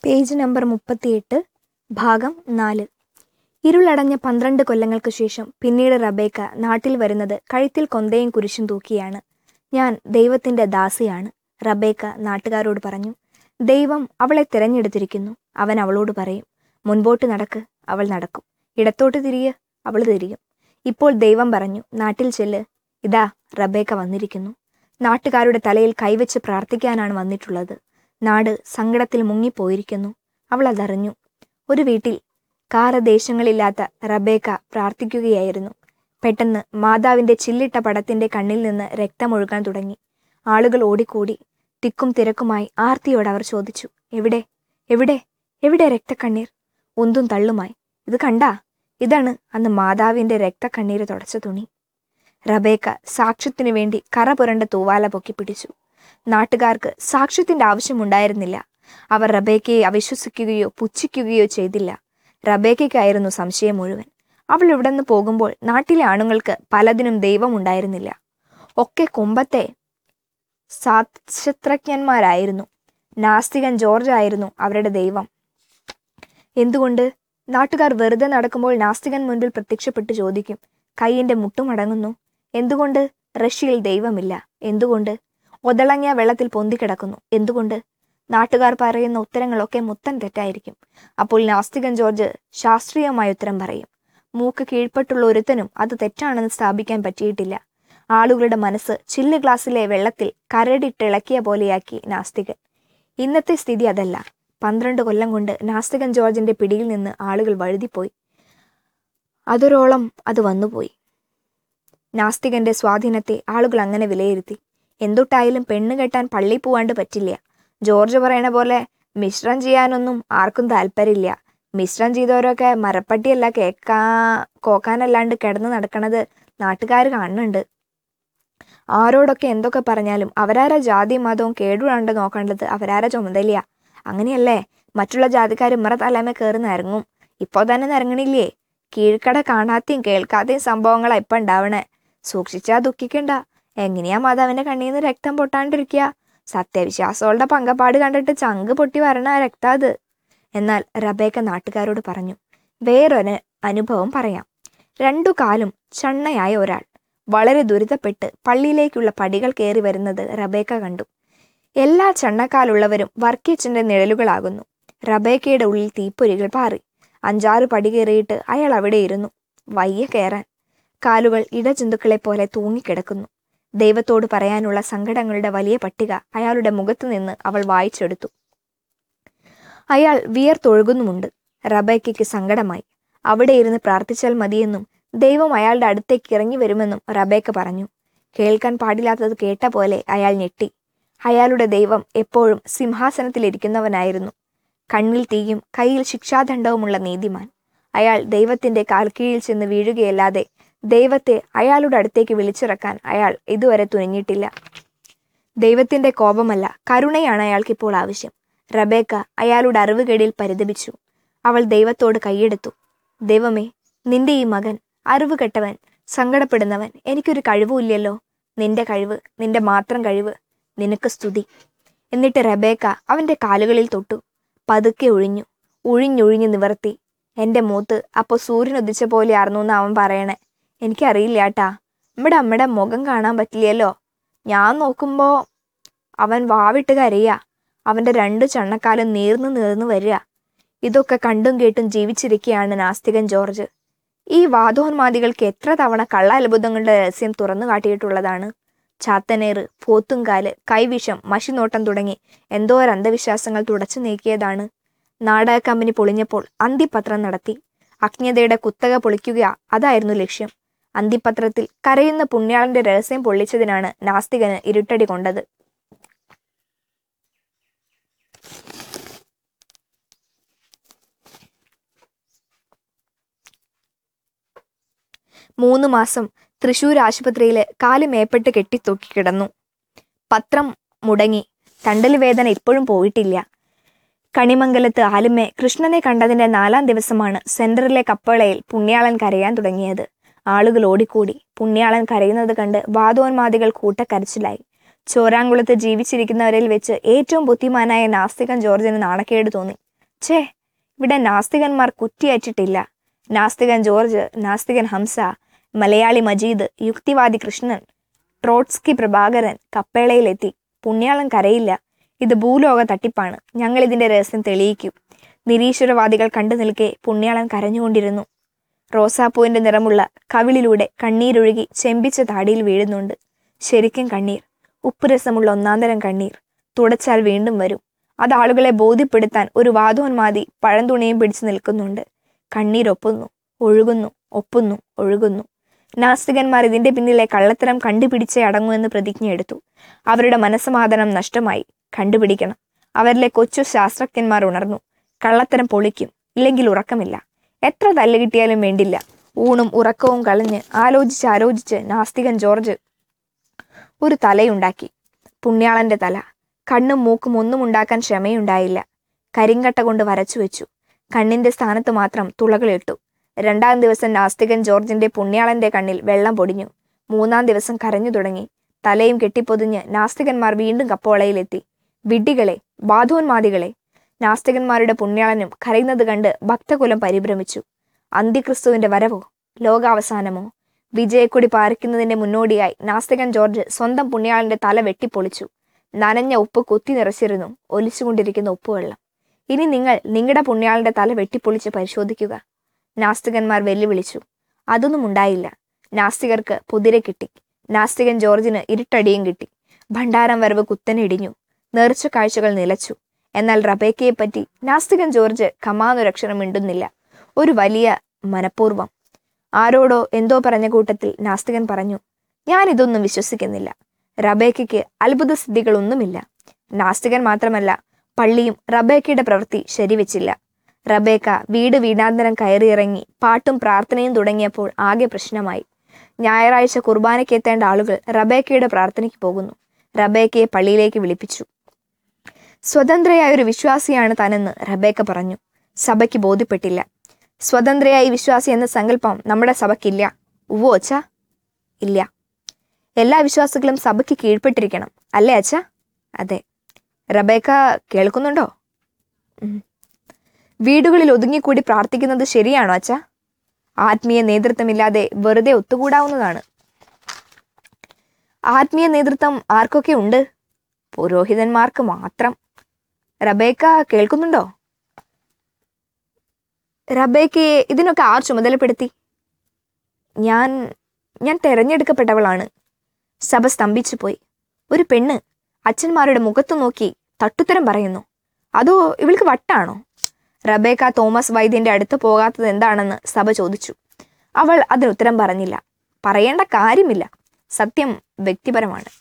Page number മുപ്പത്തിയെട്ട് ഭാഗം നാല് ഇരുളടഞ്ഞ പന്ത്രണ്ട് കൊല്ലങ്ങൾക്ക് ശേഷം പിന്നീട് റബേക്ക നാട്ടിൽ വരുന്നത് കഴുത്തിൽ കൊന്തയും കുരിശും തൂക്കിയാണ് ഞാൻ ദൈവത്തിൻ്റെ ദാസിയാണ് റബേക്ക നാട്ടുകാരോട് പറഞ്ഞു ദൈവം അവളെ തിരഞ്ഞെടുത്തിരിക്കുന്നു അവൻ അവളോട് പറയും മുൻപോട്ട് നടക്ക് അവൾ നടക്കും ഇടത്തോട്ട് തിരിയ് അവൾ തിരിയും ഇപ്പോൾ ദൈവം പറഞ്ഞു നാട്ടിൽ ചെല്ല് ഇതാ റബേക്ക വന്നിരിക്കുന്നു നാട്ടുകാരുടെ തലയിൽ കൈവച്ച് പ്രാർത്ഥിക്കാനാണ് വന്നിട്ടുള്ളത് നാട് സങ്കടത്തിൽ മുങ്ങിപ്പോയിരിക്കുന്നു അവൾ അതറിഞ്ഞു ഒരു വീട്ടിൽ കാരദേശങ്ങളില്ലാത്ത റബേക്ക പ്രാർത്ഥിക്കുകയായിരുന്നു പെട്ടെന്ന് മാതാവിന്റെ ചില്ലിട്ട പടത്തിന്റെ കണ്ണിൽ നിന്ന് രക്തമൊഴുകാൻ തുടങ്ങി ആളുകൾ ഓടിക്കൂടി തിക്കും തിരക്കുമായി ആർത്തിയോട് അവർ ചോദിച്ചു എവിടെ എവിടെ എവിടെ രക്തക്കണ്ണീർ ഉന്തും തള്ളുമായി ഇത് കണ്ടാ ഇതാണ് അന്ന് മാതാവിന്റെ രക്തക്കണ്ണീര് തുടച്ച തുണി റബേക്ക സാക്ഷ്യത്തിനു വേണ്ടി കറ പുരണ്ട തൂവാല പൊക്കി പിടിച്ചു നാട്ടുകാർക്ക് സാക്ഷ്യത്തിന്റെ ആവശ്യമുണ്ടായിരുന്നില്ല അവർ റബേക്കയെ അവിശ്വസിക്കുകയോ പുച്ഛിക്കുകയോ ചെയ്തില്ല റബേക്കയ്ക്കായിരുന്നു സംശയം മുഴുവൻ അവൾ ഇവിടെ നിന്ന് പോകുമ്പോൾ നാട്ടിലെ ആണുങ്ങൾക്ക് പലതിനും ദൈവമുണ്ടായിരുന്നില്ല ഒക്കെ കുമ്പത്തെ സാക്ഷത്രജ്ഞന്മാരായിരുന്നു നാസ്തികൻ ജോർജ് ആയിരുന്നു അവരുടെ ദൈവം എന്തുകൊണ്ട് നാട്ടുകാർ വെറുതെ നടക്കുമ്പോൾ നാസ്തികൻ മുൻപിൽ പ്രത്യക്ഷപ്പെട്ട് ചോദിക്കും കൈയിന്റെ മുട്ടുമടങ്ങുന്നു എന്തുകൊണ്ട് റഷ്യയിൽ ദൈവമില്ല എന്തുകൊണ്ട് ഒതളങ്ങിയ വെള്ളത്തിൽ പൊന്തിക്കിടക്കുന്നു എന്തുകൊണ്ട് നാട്ടുകാർ പറയുന്ന ഉത്തരങ്ങളൊക്കെ മുത്തൻ തെറ്റായിരിക്കും അപ്പോൾ നാസ്തികൻ ജോർജ് ശാസ്ത്രീയമായ ഉത്തരം പറയും മൂക്ക് കീഴ്പ്പെട്ടുള്ള ഒരുത്തനും അത് തെറ്റാണെന്ന് സ്ഥാപിക്കാൻ പറ്റിയിട്ടില്ല ആളുകളുടെ മനസ്സ് ചില്ല് ഗ്ലാസ്സിലെ വെള്ളത്തിൽ കരടിട്ടിളക്കിയ പോലെയാക്കി നാസ്തികൻ ഇന്നത്തെ സ്ഥിതി അതല്ല പന്ത്രണ്ട് കൊല്ലം കൊണ്ട് നാസ്തികൻ ജോർജിന്റെ പിടിയിൽ നിന്ന് ആളുകൾ വഴുതിപ്പോയി അതൊരോളം അത് വന്നുപോയി നാസ്തികന്റെ സ്വാധീനത്തെ ആളുകൾ അങ്ങനെ വിലയിരുത്തി എന്തൊട്ടായാലും പെണ്ണ് കെട്ടാൻ പള്ളി പോവാണ്ട് പറ്റില്ല ജോർജ് പറയണ പോലെ മിശ്രം ചെയ്യാനൊന്നും ആർക്കും താല്പര്യമില്ല മിശ്രം ചെയ്തവരൊക്കെ മരപ്പട്ടിയല്ല കേക്കാ കോക്കാനല്ലാണ്ട് കിടന്ന് നടക്കണത് നാട്ടുകാർ കാണുന്നുണ്ട് ആരോടൊക്കെ എന്തൊക്കെ പറഞ്ഞാലും അവരാര ജാതി മതവും കേടുവാണ്ട് നോക്കേണ്ടത് അവരാര ചുമതലയാ അങ്ങനെയല്ലേ മറ്റുള്ള ജാതിക്കാർ ഇമ്മറ തലമേ കയറി നിരങ്ങും ഇപ്പോൾ തന്നെ നിരങ്ങണില്ലേ കീഴ്ക്കട കാണാതെയും കേൾക്കാതെയും സംഭവങ്ങളാ ഇപ്പം ഉണ്ടാവണേ സൂക്ഷിച്ചാ ദുഃഖിക്കണ്ട എങ്ങനെയാ മാതാവിന്റെ കണ്ണീന്ന് രക്തം പൊട്ടാണ്ടിരിക്കുക സത്യവിശ്വാസങ്ങളുടെ പങ്കപ്പാട് കണ്ടിട്ട് ചങ്ക് പൊട്ടി വരണ രക്താ അത് എന്നാൽ റബേക്ക നാട്ടുകാരോട് പറഞ്ഞു വേറൊരു അനുഭവം പറയാം രണ്ടു കാലും ചണ്ണയായ ഒരാൾ വളരെ ദുരിതപ്പെട്ട് പള്ളിയിലേക്കുള്ള പടികൾ കയറി വരുന്നത് റബേക്ക കണ്ടു എല്ലാ ചണ്ണക്കാലുള്ളവരും വർക്കീച്ചന്റെ നിഴലുകളാകുന്നു റബേക്കയുടെ ഉള്ളിൽ തീപ്പൊരികൾ പാറി അഞ്ചാറ് പടി കയറിയിട്ട് അയാൾ അവിടെ ഇരുന്നു വയ്യ കയറാൻ കാലുകൾ ഇടജന്തുക്കളെ പോലെ തൂങ്ങിക്കിടക്കുന്നു ദൈവത്തോട് പറയാനുള്ള സങ്കടങ്ങളുടെ വലിയ പട്ടിക അയാളുടെ മുഖത്തു നിന്ന് അവൾ വായിച്ചെടുത്തു അയാൾ വിയർത്തൊഴുകുന്നുമുണ്ട് റബേക്കയ്ക്ക് സങ്കടമായി അവിടെ ഇരുന്ന് പ്രാർത്ഥിച്ചാൽ മതിയെന്നും ദൈവം അയാളുടെ അടുത്തേക്ക് ഇറങ്ങി വരുമെന്നും റബേക്ക പറഞ്ഞു കേൾക്കാൻ പാടില്ലാത്തത് കേട്ട പോലെ അയാൾ ഞെട്ടി അയാളുടെ ദൈവം എപ്പോഴും സിംഹാസനത്തിലിരിക്കുന്നവനായിരുന്നു കണ്ണിൽ തീയും കയ്യിൽ ശിക്ഷാദണ്ഡവുമുള്ള നീതിമാൻ അയാൾ ദൈവത്തിന്റെ കാൽക്കീഴിൽ ചെന്ന് വീഴുകയല്ലാതെ ദൈവത്തെ അയാളുടെ അടുത്തേക്ക് വിളിച്ചിറക്കാൻ അയാൾ ഇതുവരെ തുനിഞ്ഞിട്ടില്ല ദൈവത്തിന്റെ കോപമല്ല കരുണയാണ് അയാൾക്കിപ്പോൾ ആവശ്യം റബേക്ക അയാളുടെ അറിവുകേടിൽ പരിതപിച്ചു അവൾ ദൈവത്തോട് കൈയെടുത്തു ദൈവമേ നിന്റെ ഈ മകൻ അറിവ് കെട്ടവൻ സങ്കടപ്പെടുന്നവൻ എനിക്കൊരു കഴിവുമില്ലല്ലോ നിന്റെ കഴിവ് നിന്റെ മാത്രം കഴിവ് നിനക്ക് സ്തുതി എന്നിട്ട് റബേക്ക അവന്റെ കാലുകളിൽ തൊട്ടു പതുക്കെ ഒഴിഞ്ഞു ഒഴിഞ്ഞൊഴിഞ്ഞു നിവർത്തി എൻ്റെ മൂത്ത് അപ്പോൾ സൂര്യൻ ഉദിച്ച പോലെയായിരുന്നു എന്ന് അവൻ പറയണേ എനിക്കറിയില്ല ഏട്ടാ നമ്മുടെ അമ്മയുടെ മുഖം കാണാൻ പറ്റില്ലല്ലോ ഞാൻ നോക്കുമ്പോൾ അവൻ വാവിട്ട് കരയുക അവൻ്റെ രണ്ട് ചണ്ണക്കാലും നീർന്നു നീർന്നു വരിക ഇതൊക്കെ കണ്ടും കേട്ടും ജീവിച്ചിരിക്കുകയാണ് നാസ്തികൻ ജോർജ് ഈ വാദോന്മാദികൾക്ക് എത്ര തവണ കള്ള അത്ഭുതങ്ങളുടെ രഹസ്യം തുറന്നു കാട്ടിയിട്ടുള്ളതാണ് ചാത്തനേറ് പോത്തുംകാല് കൈവിഷം മഷിനോട്ടം തുടങ്ങി എന്തോരം അന്ധവിശ്വാസങ്ങൾ തുടച്ചു നീക്കിയതാണ് നാടക കമ്പനി പൊളിഞ്ഞപ്പോൾ അന്തിപത്രം നടത്തി അജ്ഞതയുടെ കുത്തക പൊളിക്കുക അതായിരുന്നു ലക്ഷ്യം അന്തിപത്രത്തിൽ കരയുന്ന പുണ്യാളന്റെ രഹസ്യം പൊള്ളിച്ചതിനാണ് നാസ്തികന് ഇരുട്ടടി കൊണ്ടത് മൂന്ന് മാസം തൃശൂർ ആശുപത്രിയില് കാല് മേപ്പെട്ട് കെട്ടിത്തൂക്കി കിടന്നു പത്രം മുടങ്ങി തണ്ടൽ വേദന ഇപ്പോഴും പോയിട്ടില്ല കണിമംഗലത്ത് ആലുമേ കൃഷ്ണനെ കണ്ടതിന്റെ നാലാം ദിവസമാണ് സെന്ററിലെ കപ്പളയിൽ പുണ്യാളൻ കരയാൻ തുടങ്ങിയത് ആളുകൾ ഓടിക്കൂടി പുണ്യാളൻ കരയുന്നത് കണ്ട് വാദോന്മാദികൾ കൂട്ടക്കരച്ചിലായി ചോരാങ്കുളത്ത് ജീവിച്ചിരിക്കുന്നവരിൽ വെച്ച് ഏറ്റവും ബുദ്ധിമാനായ നാസ്തികൻ ജോർജിന് നാണക്കേട് തോന്നി ഛേ ഇവിടെ നാസ്തികന്മാർ കുറ്റിയച്ചിട്ടില്ല നാസ്തികൻ ജോർജ് നാസ്തികൻ ഹംസ മലയാളി മജീദ് യുക്തിവാദി കൃഷ്ണൻ ട്രോട്സ്കി പ്രഭാകരൻ കപ്പേളയിലെത്തി പുണ്യാളൻ കരയില്ല ഇത് ഭൂലോക തട്ടിപ്പാണ് ഞങ്ങൾ ഇതിന്റെ രഹസ്യം തെളിയിക്കും നിരീശ്വരവാദികൾ കണ്ടു നിൽക്കെ പുണ്യാളൻ കരഞ്ഞുകൊണ്ടിരുന്നു റോസാപ്പൂവിന്റെ നിറമുള്ള കവിളിലൂടെ കണ്ണീരൊഴുകി ചെമ്പിച്ച താടിയിൽ വീഴുന്നുണ്ട് ശരിക്കും കണ്ണീർ ഉപ്പുരസമുള്ള ഒന്നാന്തരം കണ്ണീർ തുടച്ചാൽ വീണ്ടും വരും അത് ആളുകളെ ബോധ്യപ്പെടുത്താൻ ഒരു വാദോന്മാതി പഴംതുണിയും പിടിച്ചു നിൽക്കുന്നുണ്ട് കണ്ണീരൊപ്പുന്നു ഒഴുകുന്നു ഒപ്പുന്നു ഒഴുകുന്നു നാസ്തികന്മാർ ഇതിന്റെ പിന്നിലെ കള്ളത്തരം കണ്ടുപിടിച്ചേ അടങ്ങൂ എന്ന് പ്രതിജ്ഞയെടുത്തു അവരുടെ മനസ്സമാധാനം നഷ്ടമായി കണ്ടുപിടിക്കണം അവരിലെ കൊച്ചു ശാസ്ത്രജ്ഞന്മാർ ഉണർന്നു കള്ളത്തരം പൊളിക്കും ഇല്ലെങ്കിൽ ഉറക്കമില്ല എത്ര തല്ല് കിട്ടിയാലും വേണ്ടില്ല ഊണും ഉറക്കവും കളഞ്ഞ് ആലോചിച്ച് ആലോചിച്ച് നാസ്തികൻ ജോർജ് ഒരു തലയുണ്ടാക്കി പുണ്യാളന്റെ തല കണ്ണും മൂക്കും ഒന്നും ഉണ്ടാക്കാൻ ക്ഷമയുണ്ടായില്ല കരിങ്കട്ട കൊണ്ട് വരച്ചു വെച്ചു കണ്ണിന്റെ സ്ഥാനത്ത് മാത്രം തുളകളിട്ടു രണ്ടാം ദിവസം നാസ്തികൻ ജോർജിന്റെ പുണ്യാളന്റെ കണ്ണിൽ വെള്ളം പൊടിഞ്ഞു മൂന്നാം ദിവസം കരഞ്ഞു തുടങ്ങി തലയും കെട്ടിപ്പൊതിഞ്ഞ് നാസ്തികന്മാർ വീണ്ടും കപ്പോളയിലെത്തി വിഡ്ഢികളെ ബാധോന്മാദികളെ നാസ്തികന്മാരുടെ പുണ്യാളനും കരയുന്നത് കണ്ട് ഭക്തകുലം പരിഭ്രമിച്ചു അന്തിക്രിസ്തുവിന്റെ വരവോ ലോകാവസാനമോ വിജയക്കൊടി പാറിക്കുന്നതിന്റെ മുന്നോടിയായി നാസ്തികൻ ജോർജ് സ്വന്തം പുണ്യാളന്റെ തല വെട്ടിപ്പൊളിച്ചു നനഞ്ഞ ഉപ്പ് കുത്തി നിറച്ചിരുന്നു ഒലിച്ചുകൊണ്ടിരിക്കുന്ന ഉപ്പുവെള്ളം ഇനി നിങ്ങൾ നിങ്ങളുടെ പുണ്യാളന്റെ തല വെട്ടിപ്പൊളിച്ച് പരിശോധിക്കുക നാസ്തികന്മാർ വെല്ലുവിളിച്ചു അതൊന്നും ഉണ്ടായില്ല നാസ്തികർക്ക് പുതിരെ കിട്ടി നാസ്തികൻ ജോർജിന് ഇരുട്ടടിയും കിട്ടി ഭണ്ഡാരം വരവ് കുത്തനെ ഇടിഞ്ഞു നേർച്ച കാഴ്ചകൾ നിലച്ചു എന്നാൽ റബേക്കയെ പറ്റി നാസ്തികൻ ജോർജ് കമാനൊരക്ഷരം മിണ്ടുന്നില്ല ഒരു വലിയ മനഃപൂർവ്വം ആരോടോ എന്തോ പറഞ്ഞ കൂട്ടത്തിൽ നാസ്തികൻ പറഞ്ഞു ഞാൻ ഇതൊന്നും വിശ്വസിക്കുന്നില്ല റബേക്കയ്ക്ക് അത്ഭുത സിദ്ധികളൊന്നുമില്ല നാസ്തികൻ മാത്രമല്ല പള്ളിയും റബേക്കയുടെ പ്രവൃത്തി ശരിവെച്ചില്ല റബേക്ക വീട് വീടാന്തരം കയറിയിറങ്ങി പാട്ടും പ്രാർത്ഥനയും തുടങ്ങിയപ്പോൾ ആകെ പ്രശ്നമായി ഞായറാഴ്ച കുർബാനയ്ക്ക് എത്തേണ്ട ആളുകൾ റബേക്കയുടെ പ്രാർത്ഥനയ്ക്ക് പോകുന്നു റബേക്കയെ പള്ളിയിലേക്ക് വിളിപ്പിച്ചു സ്വതന്ത്രയായ ഒരു വിശ്വാസിയാണ് താനെന്ന് റബേക്ക പറഞ്ഞു സഭയ്ക്ക് ബോധ്യപ്പെട്ടില്ല സ്വതന്ത്രയായി വിശ്വാസി എന്ന സങ്കല്പം നമ്മുടെ സഭയ്ക്കില്ല ഉവ്വോ അച്ഛ ഇല്ല എല്ലാ വിശ്വാസികളും സഭയ്ക്ക് കീഴ്പ്പെട്ടിരിക്കണം അല്ലേ അച്ഛ അതെ റബേക്ക കേൾക്കുന്നുണ്ടോ ഉം. വീടുകളിൽ ഒതുങ്ങിക്കൂടി പ്രാർത്ഥിക്കുന്നത് ശരിയാണോ അച്ഛ ആത്മീയ നേതൃത്വമില്ലാതെ വെറുതെ ഒത്തുകൂടാവുന്നതാണ് ആത്മീയ നേതൃത്വം ആർക്കൊക്കെ ഉണ്ട് പുരോഹിതന്മാർക്ക് മാത്രം റബേക്ക കേൾക്കുന്നുണ്ടോ റബേക്കയെ ഇതിനൊക്കെ ആർ ചുമതലപ്പെടുത്തി ഞാൻ ഞാൻ തെരഞ്ഞെടുക്കപ്പെട്ടവളാണ് സഭ സ്തംഭിച്ചു പോയി ഒരു പെണ്ണ് അച്ഛന്മാരുടെ മുഖത്ത് നോക്കി തട്ടുത്തരം പറയുന്നു അതോ ഇവൾക്ക് വട്ടാണോ റബേക്ക തോമസ് വൈദ്യന്റെ അടുത്ത് പോകാത്തത് എന്താണെന്ന് സഭ ചോദിച്ചു അവൾ അതിന് ഉത്തരം പറഞ്ഞില്ല പറയേണ്ട കാര്യമില്ല സത്യം വ്യക്തിപരമാണ്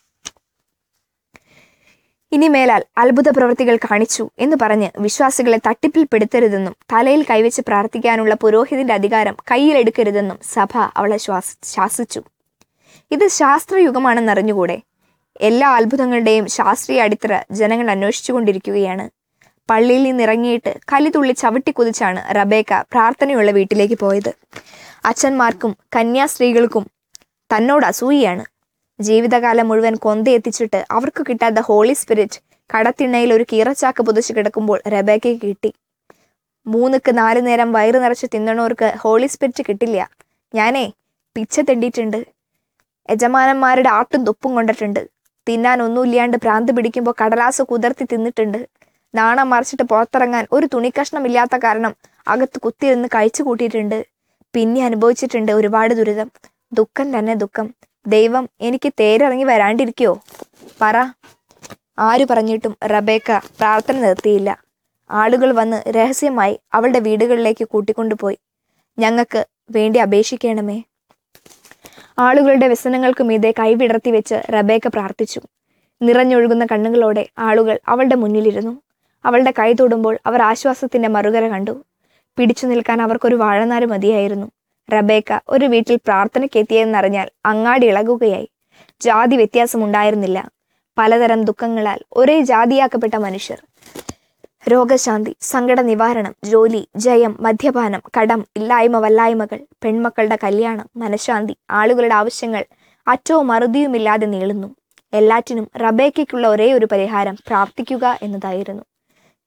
ഇനി മേലാൽ അത്ഭുത പ്രവൃത്തികൾ കാണിച്ചു എന്ന് പറഞ്ഞ് വിശ്വാസികളെ തട്ടിപ്പിൽ പെടുത്തരുതെന്നും തലയിൽ കൈവച്ച് പ്രാർത്ഥിക്കാനുള്ള പുരോഹിതന്റെ അധികാരം കയ്യിലെടുക്കരുതെന്നും സഭ അവളെ ശ്വാസ ശാസിച്ചു ഇത് ശാസ്ത്രയുഗമാണെന്നറിഞ്ഞുകൂടെ എല്ലാ അത്ഭുതങ്ങളുടെയും ശാസ്ത്രീയ അടിത്തറ ജനങ്ങൾ അന്വേഷിച്ചുകൊണ്ടിരിക്കുകയാണ് പള്ളിയിൽ നിന്നിറങ്ങിയിട്ട് കലിതുള്ളി ചവിട്ടി കുതിച്ചാണ് റബേക്ക പ്രാർത്ഥനയുള്ള വീട്ടിലേക്ക് പോയത് അച്ഛന്മാർക്കും കന്യാസ്ത്രീകൾക്കും തന്നോട് അസൂയയാണ് ജീവിതകാലം മുഴുവൻ കൊന്തയെത്തിച്ചിട്ട് അവർക്ക് കിട്ടാത്ത ഹോളി സ്പിരിറ്റ് കടത്തിണ്ണയിൽ ഒരു കീറച്ചാക്ക് പുതച്ച് കിടക്കുമ്പോൾ റബേക്കയ്ക്ക് കിട്ടി മൂന്നുക്ക് നാല് നേരം വയറ് നിറച്ച് തിന്നണവർക്ക് ഹോളി സ്പിരിറ്റ് കിട്ടില്ല ഞാനേ പിച്ച തെണ്ടിയിട്ടുണ്ട് യജമാനന്മാരുടെ ആട്ടും തുപ്പും കൊണ്ടിട്ടുണ്ട് തിന്നാൻ ഒന്നുമില്ലാണ്ട് ഭ്രാന്ത് പിടിക്കുമ്പോൾ കടലാസ് കുതിർത്തി തിന്നിട്ടുണ്ട് നാണം മറിച്ചിട്ട് പുറത്തിറങ്ങാൻ ഒരു തുണിക്കഷ്ണമില്ലാത്ത കാരണം അകത്ത് കുത്തിയിരുന്ന് കഴിച്ചു കൂട്ടിയിട്ടുണ്ട് പിന്നെ അനുഭവിച്ചിട്ടുണ്ട് ഒരുപാട് ദുരിതം ദുഃഖം തന്നെ ദുഃഖം ദൈവം എനിക്ക് തേരിറങ്ങി വരാണ്ടിരിക്കോ പറ ആര് പറഞ്ഞിട്ടും റബേക്ക പ്രാർത്ഥന നിർത്തിയില്ല ആളുകൾ വന്ന് രഹസ്യമായി അവളുടെ വീടുകളിലേക്ക് കൂട്ടിക്കൊണ്ടുപോയി ഞങ്ങൾക്ക് വേണ്ടി അപേക്ഷിക്കണമേ ആളുകളുടെ വ്യസനങ്ങൾക്ക് മീതെ കൈവിടർത്തി വെച്ച് റബേക്ക പ്രാർത്ഥിച്ചു നിറഞ്ഞൊഴുകുന്ന കണ്ണുകളോടെ ആളുകൾ അവളുടെ മുന്നിലിരുന്നു അവളുടെ കൈ തൊടുമ്പോൾ അവർ ആശ്വാസത്തിന്റെ മറുകര കണ്ടു പിടിച്ചു നിൽക്കാൻ അവർക്കൊരു വാഴനാര് മതിയായിരുന്നു റബേക്ക ഒരു വീട്ടിൽ പ്രാർത്ഥനയ്ക്ക് എത്തിയെന്നറിഞ്ഞാൽ അങ്ങാടി ഇളകുകയായി ജാതി വ്യത്യാസമുണ്ടായിരുന്നില്ല പലതരം ദുഃഖങ്ങളാൽ ഒരേ ജാതിയാക്കപ്പെട്ട മനുഷ്യർ രോഗശാന്തി സങ്കട നിവാരണം ജോലി ജയം മദ്യപാനം കടം ഇല്ലായ്മ വല്ലായ്മകൾ പെൺമക്കളുടെ കല്യാണം മനഃശാന്തി ആളുകളുടെ ആവശ്യങ്ങൾ അറ്റവും അറുതിയുമില്ലാതെ നീളുന്നു എല്ലാറ്റിനും റബേക്കയ്ക്കുള്ള ഒരേ ഒരു പരിഹാരം പ്രാർത്ഥിക്കുക എന്നതായിരുന്നു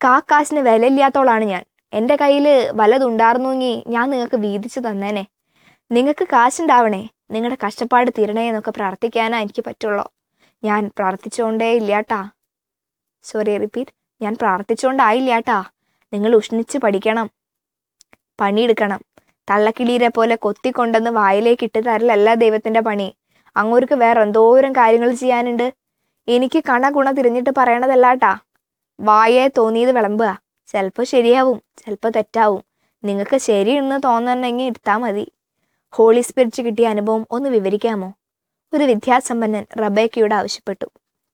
കാക്കാശിന് വിലയില്ലാത്തോളാണ് ഞാൻ എൻ്റെ കയ്യിൽ വല്ലതുണ്ടായിരുന്നുവെങ്കിൽ ഞാൻ നിങ്ങൾക്ക് വീതിച്ചു തന്നേനെ നിങ്ങൾക്ക് കാശുണ്ടാവണേ നിങ്ങളുടെ കഷ്ടപ്പാട് തീരണേ എന്നൊക്കെ പ്രാർത്ഥിക്കാനാ എനിക്ക് പറ്റുള്ളൂ ഞാൻ പ്രാർത്ഥിച്ചുകൊണ്ടേ ഇല്ലാട്ടാ സോറി റിപ്പീറ്റ് ഞാൻ പ്രാർത്ഥിച്ചുകൊണ്ടായില്ലാട്ടാ നിങ്ങൾ ഉഷ്ണിച്ച് പഠിക്കണം പണിയെടുക്കണം തള്ളക്കിളീരെ പോലെ കൊത്തിക്കൊണ്ടെന്ന് വായിലേക്ക് ഇട്ട് തരലല്ല ദൈവത്തിന്റെ പണി അങ്ങോർക്ക് വേറെ എന്തോരം കാര്യങ്ങൾ ചെയ്യാനുണ്ട് എനിക്ക് കണ ഗുണ തിരിഞ്ഞിട്ട് പറയണതല്ലാട്ടാ വായേ തോന്നിയത് വിളമ്പുക ചിലപ്പോൾ ശരിയാവും ചിലപ്പോൾ തെറ്റാവും നിങ്ങൾക്ക് ശരിയെന്ന് തോന്നണമെങ്കിൽ എടുത്താൽ മതി ഹോളി സ്പിരിറ്റ് കിട്ടിയ അനുഭവം ഒന്ന് വിവരിക്കാമോ ഒരു വിദ്യാസമ്പന്നൻ റബേക്കയോട് ആവശ്യപ്പെട്ടു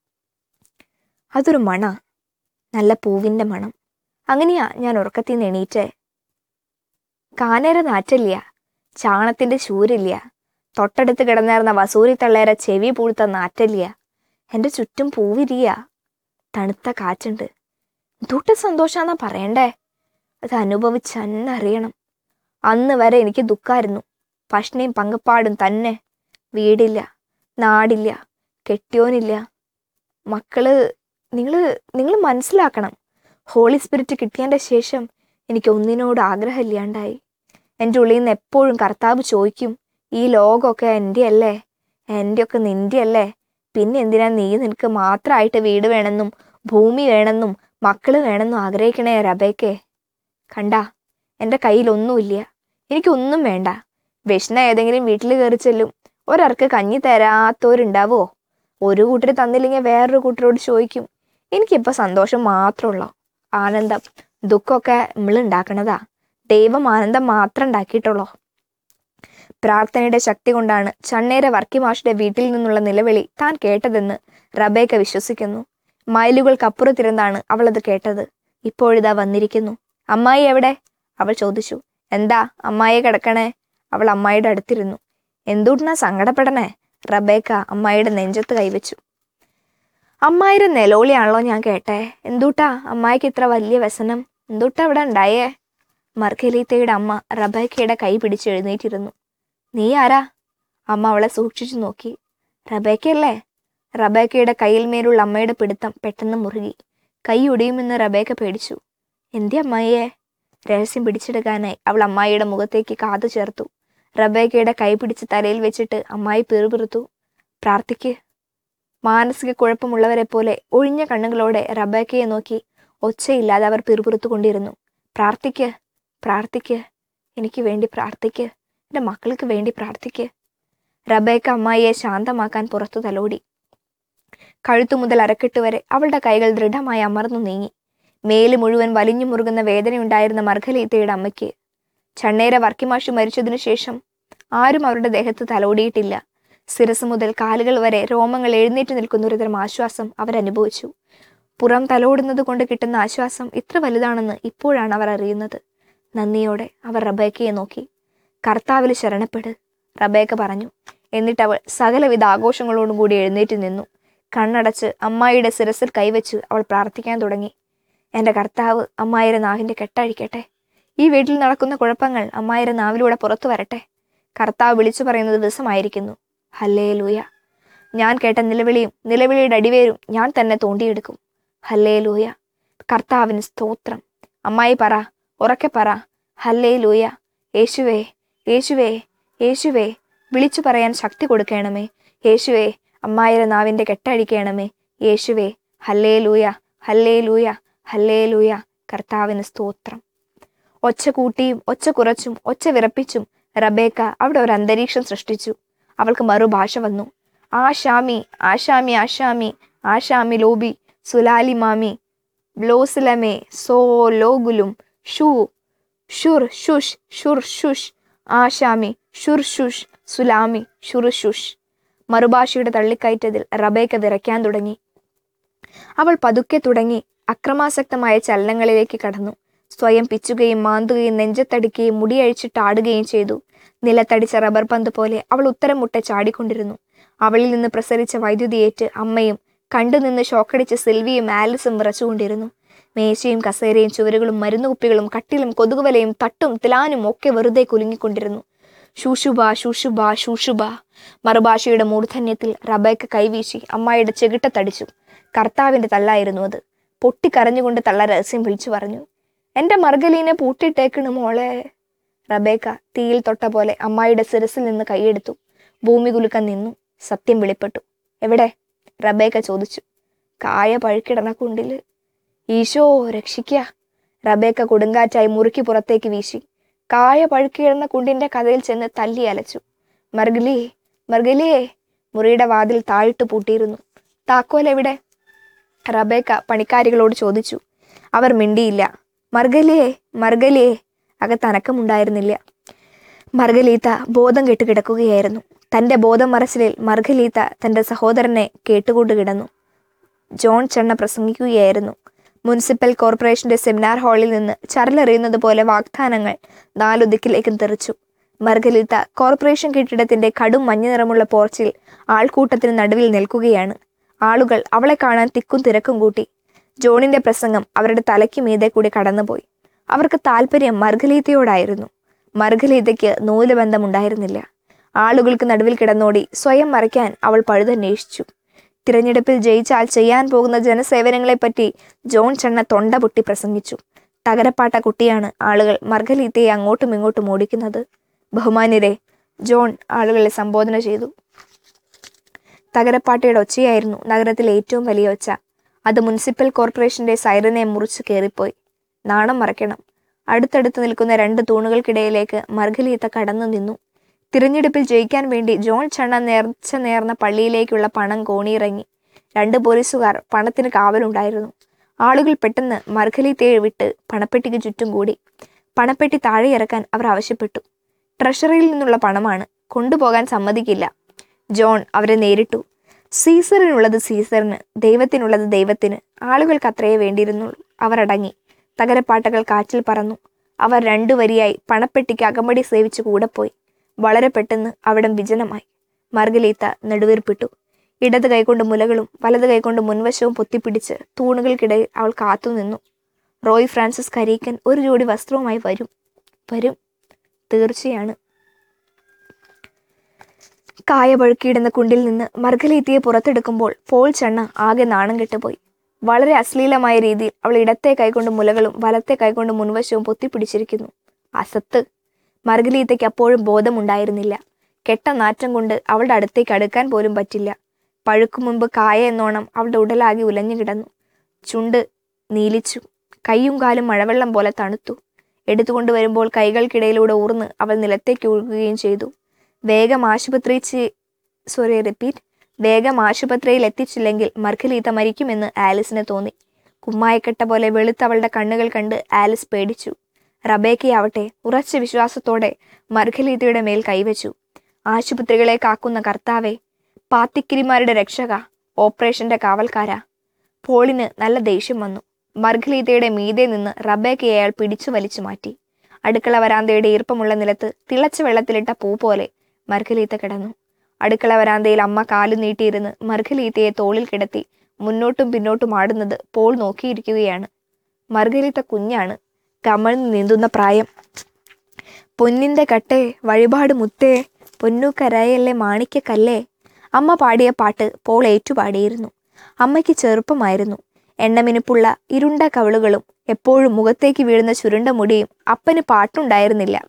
അതൊരു മണ നല്ല പൂവിൻ്റെ മണം അങ്ങനെയാ ഞാൻ ഉറക്കത്തിൽ നിന്ന് എണീറ്റേ കാനേര നാറ്റില്ല ചാണത്തിന്റെ ശൂരില്ല തൊട്ടടുത്ത് കിടന്നിരുന്ന വസൂരി തള്ളേരെ ചെവി പൂഴ്ത്ത നാറ്റില്ല എൻ്റെ ചുറ്റും പൂവിരിയ തണുത്ത കാറ്റുണ്ട് എന്തുട്ട് സന്തോഷാന്നാ പറയണ്ടേ അത് അനുഭവിച്ച് അന്നറിയണം അന്ന് വരെ എനിക്ക് ദുഃഖായിരുന്നു പഷ്ണയും പങ്കപ്പാടും തന്നെ വീടില്ല നാടില്ല കെട്ടിയോനില്ല മക്കള് നിങ്ങൾ നിങ്ങൾ മനസ്സിലാക്കണം ഹോളി സ്പിരിറ്റ് കിട്ടിയതിൻ്റെ ശേഷം എനിക്ക് ഒന്നിനോട് ആഗ്രഹമില്ലാണ്ടായി എൻ്റെ ഉള്ളിൽ നിന്ന് എപ്പോഴും കർത്താവ് ചോദിക്കും ഈ ലോകമൊക്കെ എൻ്റെ അല്ലേ എൻ്റെയൊക്കെ നിൻ്റെ അല്ലേ പിന്നെ എന്തിനാ നീ നിനക്ക് മാത്രമായിട്ട് വീട് വേണമെന്നും ഭൂമി വേണമെന്നും മക്കള് വേണമെന്നും ആഗ്രഹിക്കണേ റബേക്കേ കണ്ടാ എൻ്റെ കയ്യിലൊന്നുമില്ല എനിക്കൊന്നും വേണ്ട വിഷ്ണ ഏതെങ്കിലും വീട്ടിൽ കയറി ചെല്ലും ഒരാൾക്ക് കഞ്ഞി തരാത്തവരുണ്ടാവോ ഒരു കൂട്ടർ തന്നില്ലെങ്കിൽ വേറൊരു കൂട്ടരോട് ചോദിക്കും എനിക്കിപ്പോൾ സന്തോഷം മാത്രമുള്ളൂ ആനന്ദം ദുഃഖമൊക്കെ നമ്മൾ ഉണ്ടാക്കണതാ ദൈവം ആനന്ദം മാത്രം ഉണ്ടാക്കിയിട്ടുള്ളൂ പ്രാർത്ഥനയുടെ ശക്തി കൊണ്ടാണ് ചണ്ണേര വർക്കി മാഷിന്റെ വീട്ടിൽ നിന്നുള്ള നിലവിളി താൻ കേട്ടതെന്ന് റബേക്ക വിശ്വസിക്കുന്നു മൈലുകൾക്കപ്പുറത്തിരുന്നാണ് അവൾ അത് കേട്ടത് ഇപ്പോഴിതാ വന്നിരിക്കുന്നു അമ്മായി എവിടെ അവൾ ചോദിച്ചു എന്താ അമ്മായിയെ കിടക്കണേ അവൾ അമ്മായിയുടെ അടുത്തിരുന്നു എന്തുകൊണ്ടാ സങ്കടപ്പെടണേ റബേക്ക അമ്മായിയുടെ നെഞ്ചത്ത് കൈവച്ചു അമ്മായിയുടെ നിലവിളിയാണല്ലോ ഞാൻ കേട്ടേ എന്തുട്ടാ അമ്മായിക്ക് ഇത്ര വലിയ വ്യസനം എന്തുട്ടാ ഇവിടെ ഉണ്ടായേ മർക്കലീത്തയുടെ അമ്മ റബേക്കയുടെ കൈ പിടിച്ച് എഴുന്നേറ്റിരുന്നു നീ ആരാ അമ്മ അവളെ സൂക്ഷിച്ചു നോക്കി റബേക്കയല്ലേ റബേക്കയുടെ കയ്യിൽ മേലുള്ള അമ്മയുടെ പിടുത്തം പെട്ടെന്ന് മുറുകി കൈ ഒടിയുമെന്ന് റബേക്ക പേടിച്ചു എന്തേ അമ്മായിയെ രഹസ്യം പിടിച്ചെടുക്കാനായി അവൾ അമ്മായിയുടെ മുഖത്തേക്ക് കാതു ചേർത്തു റബേക്കയുടെ കൈ പിടിച്ച് തലയിൽ വെച്ചിട്ട് അമ്മായി പിറുപിറുത്തു പ്രാർത്ഥിക്ക് മാനസിക കുഴപ്പമുള്ളവരെ പോലെ ഒഴിഞ്ഞ കണ്ണുകളോടെ റബേക്കയെ നോക്കി ഒച്ചയില്ലാതെ അവർ പിറുപിറുത്തു കൊണ്ടിരുന്നു പ്രാർത്ഥിക്ക് പ്രാർത്ഥിക്ക് എനിക്ക് വേണ്ടി പ്രാർത്ഥിക്ക് എൻ്റെ മക്കൾക്ക് വേണ്ടി പ്രാർത്ഥിക്ക് റബേക്ക അമ്മായിയെ ശാന്തമാക്കാൻ പുറത്തു തലോടി കഴുത്തു മുതൽ അരക്കെട്ട് വരെ അവളുടെ കൈകൾ ദൃഢമായി അമർന്നു നീങ്ങി മേല് മുഴുവൻ വലിഞ്ഞു മുറുകുന്ന വേദനയുണ്ടായിരുന്ന മർഗലീത്തയുടെ അമ്മയ്ക്ക് ചണ്ണേര വർക്കിമാഷി മരിച്ചതിനു ശേഷം ആരും അവരുടെ ദേഹത്ത് തലോടിയിട്ടില്ല ശിരസ് മുതൽ കാലുകൾ വരെ രോമങ്ങൾ എഴുന്നേറ്റ് നിൽക്കുന്ന ഒരുതരം ആശ്വാസം അവരനുഭവിച്ചു പുറം തലോടുന്നത് കൊണ്ട് കിട്ടുന്ന ആശ്വാസം ഇത്ര വലുതാണെന്ന് ഇപ്പോഴാണ് അവർ അറിയുന്നത് നന്ദിയോടെ അവർ റബേക്കയെ നോക്കി കർത്താവിൽ ശരണപ്പെട് റബേക്ക പറഞ്ഞു എന്നിട്ട് അവൾ സകലവിധ ആഘോഷങ്ങളോടും കൂടി എഴുന്നേറ്റ് നിന്നു കണ്ണടച്ച് അമ്മായിയുടെ ശിരസിൽ കൈവച്ച് അവൾ പ്രാർത്ഥിക്കാൻ തുടങ്ങി എൻ്റെ കർത്താവ് അമ്മായിയുടെ നാവിൻ്റെ കെട്ടഴിക്കട്ടെ ഈ വീട്ടിൽ നടക്കുന്ന കുഴപ്പങ്ങൾ അമ്മായിയുടെ നാവിലൂടെ പുറത്തു വരട്ടെ കർത്താവ് വിളിച്ചു പറയുന്നത് ദിവസമായിരിക്കുന്നു ഹല്ലേ ലൂയ ഞാൻ കേട്ട നിലവിളിയും നിലവിളിയുടെ അടിവേരും ഞാൻ തന്നെ തോണ്ടിയെടുക്കും ഹല്ലേ ലൂയ കർത്താവിന് സ്തോത്രം അമ്മായി പറ ഉറക്കെ പറ ഹല്ലേ ലൂയ യേശുവേ യേശുവേ യേശുവേ വിളിച്ചു പറയാൻ ശക്തി കൊടുക്കണമേ യേശുവേ അമ്മായിയുടെ നാവിൻ്റെ കെട്ടഴിക്കണമേ യേശുവേ ഹല്ലേ ലൂയ ഹല്ലേ ലൂയ ഹല്ലേ ലൂയ കർത്താവിന് സ്തോത്രം ഒച്ച കൂട്ടിയും ഒച്ച കുറച്ചും ഒച്ച വിറപ്പിച്ചും റബേക്ക അവിടെ ഒരു അന്തരീക്ഷം സൃഷ്ടിച്ചു അവൾക്ക് മറുഭാഷ വന്നു ആശാമി ആശാമി ആശാമി ആശാമി ലോബി സുലാലി മാമി ബ്ലോസിലമേ സോ ലോഗുലും ഷൂ ഷുർ ഷുഷ് ഷുർ ഷുഷ് ആശാമി ഷുർ ഷുഷ് സുലാമി ഷുർ ഷുഷ് മറുഭാഷയുടെ തള്ളിക്കയറ്റതിൽ റബേക്ക വിറയ്ക്കാൻ തുടങ്ങി അവൾ പതുക്കെ തുടങ്ങി അക്രമാസക്തമായ ചലനങ്ങളിലേക്ക് കടന്നു സ്വയം പിച്ചുകയും മാന്തുകയും നെഞ്ചത്തടിക്കുകയും മുടിയഴിച്ചിട്ട് ആടുകയും ചെയ്തു നിലത്തടിച്ച റബ്ബർ പന്ത് പോലെ അവൾ ഉത്തരം മുട്ടെ ചാടിക്കൊണ്ടിരുന്നു അവളിൽ നിന്ന് പ്രസരിച്ച വൈദ്യുതിയേറ്റ് അമ്മയും കണ്ടുനിന്ന് ഷോക്കടിച്ച് സിൽവിയും ആലിസും വിറച്ചുകൊണ്ടിരുന്നു മേശയും കസേരയും ചുവരുകളും മരുന്നുകുപ്പികളും കട്ടിലും കൊതുകുവലയും തട്ടും തിലാനും ഒക്കെ വെറുതെ കുലുങ്ങിക്കൊണ്ടിരുന്നു ശൂഷുബ ശൂഷുബ ശൂഷുബ മറുഭാഷയുടെ മൂർധന്യത്തിൽ റബേക്ക കൈവീശി അമ്മായിയുടെ ചെകിട്ടത്തടിച്ചു കർത്താവിന്റെ തല്ലായിരുന്നു അത് പൊട്ടിക്കരഞ്ഞുകൊണ്ട് തള്ള രഹസ്യം വിളിച്ചു പറഞ്ഞു എൻ്റെ മർഗലീനെ പൂട്ടിയിട്ടേക്കണ് മോളെ റബേക്ക തീയിൽ തൊട്ട പോലെ അമ്മായിയുടെ ശിരസിൽ നിന്ന് കൈയെടുത്തു ഭൂമി കുലുക്കം നിന്നു സത്യം വെളിപ്പെട്ടു എവിടെ റബേക്ക ചോദിച്ചു കായ പഴുക്കിടണ കുണ്ടില് ഈശോ രക്ഷിക്ക റബേക്ക കൊടുങ്കാറ്റായി മുറുക്കി പുറത്തേക്ക് വീശി കായ പഴുക്കിടുന്ന കുണ്ടിന്റെ കഥയിൽ ചെന്ന് തല്ലി അലച്ചു മർഗലി മർഗലിയേ മുറിയുടെ വാതിൽ താഴിട്ട് പൂട്ടിയിരുന്നു താക്കോൽ എവിടെ റബേക്ക പണിക്കാരികളോട് ചോദിച്ചു അവർ മിണ്ടിയില്ല മർഗലിയേ മർഗലിയേ അകത്തനക്കമുണ്ടായിരുന്നില്ല മർഗലീത്ത ബോധം കെട്ട് കിടക്കുകയായിരുന്നു തന്റെ ബോധം മറച്ചിലിൽ മർഗലീത്ത തന്റെ സഹോദരനെ കേട്ടുകൊണ്ട് കിടന്നു ജോൺ ചെണ്ണ പ്രസംഗിക്കുകയായിരുന്നു മുനിസിപ്പൽ കോർപ്പറേഷന്റെ സെമിനാർ ഹാളിൽ നിന്ന് ചരലെറിയുന്നത് പോലെ വാഗ്ദാനങ്ങൾ നാലുദിക്കിലേക്കും തെറിച്ചു മർഗലീത്ത കോർപ്പറേഷൻ കെട്ടിടത്തിന്റെ കടും മഞ്ഞ നിറമുള്ള പോർച്ചിൽ ആൾക്കൂട്ടത്തിന് നടുവിൽ നിൽക്കുകയാണ് ആളുകൾ അവളെ കാണാൻ തിക്കും തിരക്കും കൂട്ടി ജോണിന്റെ പ്രസംഗം അവരുടെ തലയ്ക്ക് മീതെ കൂടി കടന്നുപോയി അവർക്ക് താല്പര്യം മർഗലീത്തയോടായിരുന്നു മർഗലീതയ്ക്ക് നൂലുബന്ധമുണ്ടായിരുന്നില്ല ആളുകൾക്ക് നടുവിൽ കിടന്നോടി സ്വയം മറയ്ക്കാൻ അവൾ പഴുതന്വേഷിച്ചു തിരഞ്ഞെടുപ്പിൽ ജയിച്ചാൽ ചെയ്യാൻ പോകുന്ന ജനസേവനങ്ങളെപ്പറ്റി ജോൺ ചെണ്ണ തൊണ്ട പൊട്ടി പ്രസംഗിച്ചു തകരപ്പാട്ട കുട്ടിയാണ് ആളുകൾ മർഗലീത്തയെ അങ്ങോട്ടും ഇങ്ങോട്ടും ഓടിക്കുന്നത് ബഹുമാന്യരെ ജോൺ ആളുകളെ സംബോധന ചെയ്തു തകരപ്പാട്ടയുടെ ഒച്ചയായിരുന്നു നഗരത്തിലെ ഏറ്റവും വലിയ ഒച്ച അത് മുനിസിപ്പൽ കോർപ്പറേഷന്റെ സൈറനെ മുറിച്ചു കയറിപ്പോയി നാണം മറയ്ക്കണം അടുത്തടുത്ത് നിൽക്കുന്ന രണ്ട് തൂണുകൾക്കിടയിലേക്ക് മർഗലീത്ത കടന്നു നിന്നു തിരഞ്ഞെടുപ്പിൽ ജയിക്കാൻ വേണ്ടി ജോൺ ചണ്ണ നേർച്ച നേർന്ന പള്ളിയിലേക്കുള്ള പണം കോണിയിറങ്ങി രണ്ട് പോലീസുകാർ പണത്തിന് കാവലുണ്ടായിരുന്നു ആളുകൾ പെട്ടെന്ന് മർഗലീത്തയെ വിട്ട് പണപ്പെട്ടിക്ക് ചുറ്റും കൂടി പണപ്പെട്ടി താഴെ ഇറക്കാൻ അവർ ആവശ്യപ്പെട്ടു ട്രഷറിയിൽ നിന്നുള്ള പണമാണ് കൊണ്ടുപോകാൻ സമ്മതിക്കില്ല ജോൺ അവരെ നേരിട്ടു സീസറിനുള്ളത് സീസറിന് ദൈവത്തിനുള്ളത് ദൈവത്തിന് ആളുകൾക്ക് അത്രയേ വേണ്ടിയിരുന്നുള്ളൂ അവർ അടങ്ങി തകരപ്പാട്ടകൾ കാറ്റിൽ പറന്നു അവർ രണ്ടു വരിയായി പണപ്പെട്ടിക്ക് അകമ്പടി സേവിച്ച് കൂടെ പോയി വളരെ പെട്ടെന്ന് അവിടം വിജനമായി മർഗലീത്ത നെടുവീർപ്പിട്ടു ഇടത് കൈകൊണ്ട് മുലകളും വലത് കൈകൊണ്ട് മുൻവശവും പൊത്തിപ്പിടിച്ച് തൂണുകൾക്കിടയിൽ അവൾ കാത്തുനിന്നു റോയ് ഫ്രാൻസിസ് കരീക്കൻ ഒരു ജോഡി വസ്ത്രവുമായി വരും വരും തീർച്ചയാണ് കായ പഴുക്കിയിടുന്ന കുണ്ടിൽ നിന്ന് മർഗലീത്തിയെ പുറത്തെടുക്കുമ്പോൾ പോൾ ചെണ്ണ ആകെ നാണം കെട്ടുപോയി വളരെ അശ്ലീലമായ രീതിയിൽ അവൾ ഇടത്തെ കൈകൊണ്ട് മുലകളും വലത്തെ കൈകൊണ്ട് മുൻവശവും പൊത്തിപ്പിടിച്ചിരിക്കുന്നു അസത്ത് മർഗലീത്തയ്ക്ക് അപ്പോഴും ബോധമുണ്ടായിരുന്നില്ല കെട്ട നാറ്റം കൊണ്ട് അവളുടെ അടുത്തേക്ക് അടുക്കാൻ പോലും പറ്റില്ല പഴുക്കു മുമ്പ് കായ എന്നോണം അവളുടെ ഉടലാകെ ഉലഞ്ഞു കിടന്നു ചുണ്ട് നീലിച്ചു കൈയും കാലും മഴവെള്ളം പോലെ തണുത്തു എടുത്തുകൊണ്ട് വരുമ്പോൾ കൈകൾക്കിടയിലൂടെ ഊർന്ന് അവൾ നിലത്തേക്ക് ഒഴുകുകയും ചെയ്തു വേഗം ആശുപത്രി സോറി റിപ്പീറ്റ് വേഗം ആശുപത്രിയിൽ എത്തിച്ചില്ലെങ്കിൽ മർഖലീത്ത മരിക്കുമെന്ന് ആലിസിന് തോന്നി കുമ്മായക്കെട്ട പോലെ വെളുത്തവളുടെ കണ്ണുകൾ കണ്ട് ആലിസ് പേടിച്ചു റബേക്കയാവട്ടെ ഉറച്ച വിശ്വാസത്തോടെ മർഖലീത്തയുടെ മേൽ കൈവച്ചു ആശുപത്രികളെ കാക്കുന്ന കർത്താവെ പാത്തിക്കിരിമാരുടെ രക്ഷക ഓപ്പറേഷന്റെ കാവൽക്കാരാ പോളിന് നല്ല ദേഷ്യം വന്നു മർഖലീത്തയുടെ മീതെ നിന്ന് റബേക്കയെ അയാൾ പിടിച്ചു വലിച്ചു മാറ്റി അടുക്കള വരാന്തയുടെ ഈർപ്പമുള്ള നിലത്ത് തിളച്ച വെള്ളത്തിലിട്ട പൂ പോലെ മർഖലീത്ത കിടന്നു അടുക്കള വരാന്തയിൽ അമ്മ കാലു നീട്ടിയിരുന്ന് മർഖലീത്തയെ തോളിൽ കിടത്തി മുന്നോട്ടും പിന്നോട്ടും ആടുന്നത് പോൾ നോക്കിയിരിക്കുകയാണ് മർഗലീത്ത കുഞ്ഞാണ് കമഴ്ന്ന് നീന്തുന്ന പ്രായം പൊന്നിന്റെ കട്ടേ വഴിപാട് മുത്തേ പൊന്നു കരായല്ലേ മാണിക്കക്കല്ലേ അമ്മ പാടിയ പാട്ട് പോൾ ഏറ്റുപാടിയിരുന്നു അമ്മയ്ക്ക് ചെറുപ്പമായിരുന്നു എണ്ണമിനുപ്പുള്ള ഇരുണ്ട കവിളുകളും എപ്പോഴും മുഖത്തേക്ക് വീഴുന്ന ചുരുണ്ട മുടിയും അപ്പന് പാട്ടുണ്ടായിരുന്നില്ല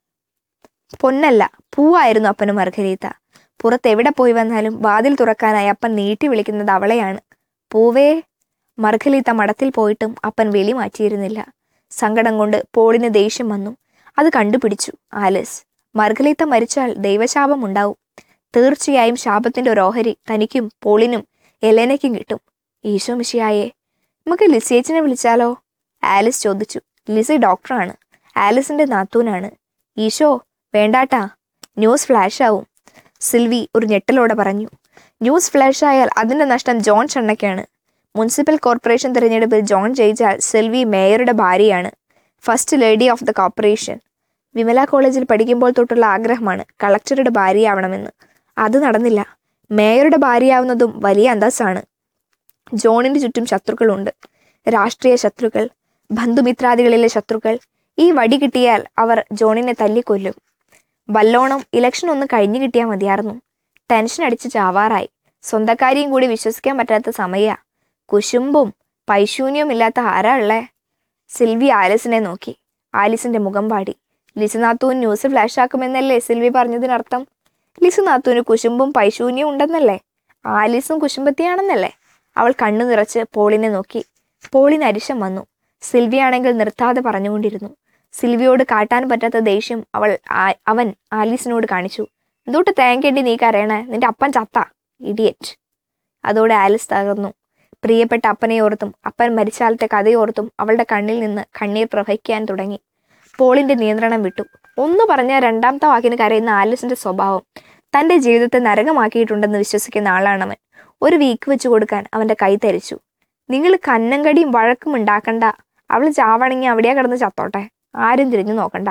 പൊന്നല്ല പൂവായിരുന്നു അപ്പന് മർഗരീത്ത പുറത്ത് എവിടെ പോയി വന്നാലും വാതിൽ തുറക്കാനായി അപ്പൻ നീട്ടി വിളിക്കുന്നത് അവളെയാണ് പൂവേ മർഗലീത്ത മടത്തിൽ പോയിട്ടും അപ്പൻ വെളി മാറ്റിയിരുന്നില്ല സങ്കടം കൊണ്ട് പോളിന് ദേഷ്യം വന്നു അത് കണ്ടുപിടിച്ചു ആലിസ് മർഗലീത്ത മരിച്ചാൽ ദൈവശാപം ഉണ്ടാവും തീർച്ചയായും ശാപത്തിന്റെ ഒരു ഓഹരി തനിക്കും പോളിനും എലേനയ്ക്കും കിട്ടും ഈശോ മിഷിയായേ നമുക്ക് ലിസിയേച്ചിനെ വിളിച്ചാലോ ആലിസ് ചോദിച്ചു ലിസി ഡോക്ടറാണ് ആലിസിന്റെ നാത്തൂനാണ് ഈശോ വേണ്ടാട്ടാ ന്യൂസ് ഫ്ലാഷ് ആവും സിൽവി ഒരു ഞെട്ടലോടെ പറഞ്ഞു ന്യൂസ് ഫ്ലാഷ് ആയാൽ അതിന്റെ നഷ്ടം ജോൺ ചണ്ണയ്ക്കാണ് മുനിസിപ്പൽ കോർപ്പറേഷൻ തിരഞ്ഞെടുപ്പിൽ ജോൺ ജയിച്ചാൽ സിൽവി മേയറുടെ ഭാര്യയാണ് first lady of the corporation Vimala കോളേജിൽ പഠിക്കുമ്പോൾ തൊട്ടുള്ള ആഗ്രഹമാണ് കളക്ടറുടെ ഭാര്യയാവണമെന്ന് അത് നടന്നില്ല മേയറുടെ ഭാര്യയാവുന്നതും വലിയ അന്തസ്സാണ് ജോണിന്റെ ചുറ്റും ശത്രുക്കളുണ്ട് രാഷ്ട്രീയ ശത്രുക്കൾ ബന്ധുമിത്രാദികളിലെ ശത്രുക്കൾ ഈ വടി കിട്ടിയാൽ അവർ ജോണിനെ തല്ലിക്കൊല്ലും വല്ലോണം ഇലക്ഷൻ ഒന്ന് കഴിഞ്ഞു കിട്ടിയാൽ മതിയായിരുന്നു ടെൻഷൻ അടിച്ച് ചാവാറായി സ്വന്തക്കാരിയും കൂടി വിശ്വസിക്കാൻ പറ്റാത്ത സമയ കുശുമ്പും പൈശൂന്യമില്ലാത്ത ആരാ ഉള്ളേ സിൽവി ആലിസിനെ നോക്കി ആലിസിന്റെ മുഖം പാടി ലിസു നാത്തൂൻ ന്യൂസ് ഫ്ലാഷ് ആക്കുമെന്നല്ലേ സിൽവി പറഞ്ഞതിനർത്ഥം ലിസു നാത്തൂന് കുശുമ്പും പൈശൂന്യവും ഉണ്ടെന്നല്ലേ ആലീസും കുശുമ്പത്തിയാണെന്നല്ലേ അവൾ കണ്ണു നിറച്ച് പോളിനെ നോക്കി പോളിന് അരിശം വന്നു സിൽവിയാണെങ്കിൽ നിർത്താതെ പറഞ്ഞുകൊണ്ടിരുന്നു സിൽവിയോട് കാട്ടാൻ പറ്റാത്ത ദേഷ്യം അവൾ ആ- അവൻ ആലീസിനോട് കാണിച്ചു എന്തോട്ട് തേങ്കേണ്ടി നീ കരയണേ നിന്റെ അപ്പൻ ചത്ത ഇഡിയറ്റ് അതോടെ ആലിസ് തകർന്നു പ്രിയപ്പെട്ട അപ്പനെ ഓർത്തും അപ്പൻ മരിച്ചാലത്തെ കഥയോർത്തും അവളുടെ കണ്ണിൽ നിന്ന് കണ്ണീർ പ്രവഹിക്കാൻ തുടങ്ങി പോളിന്റെ നിയന്ത്രണം വിട്ടു ഒന്ന് പറഞ്ഞ രണ്ടാമത്തെ വാക്കിന് കരയുന്ന ആലിസിന്റെ സ്വഭാവം തന്റെ ജീവിതത്തെ നരകമാക്കിയിട്ടുണ്ടെന്ന് വിശ്വസിക്കുന്ന ആളാണവൻ ഒരു വീക്ക് വെച്ച് കൊടുക്കാൻ അവന്റെ കൈ തരിച്ചു നിങ്ങൾ കന്നങ്കടിയും വഴക്കും ഉണ്ടാക്കണ്ട അവൾ ചാവണമെങ്കിൽ അവിടെയാ കിടന്ന് ചത്തോട്ടെ ആരും തിരിഞ്ഞു നോക്കണ്ട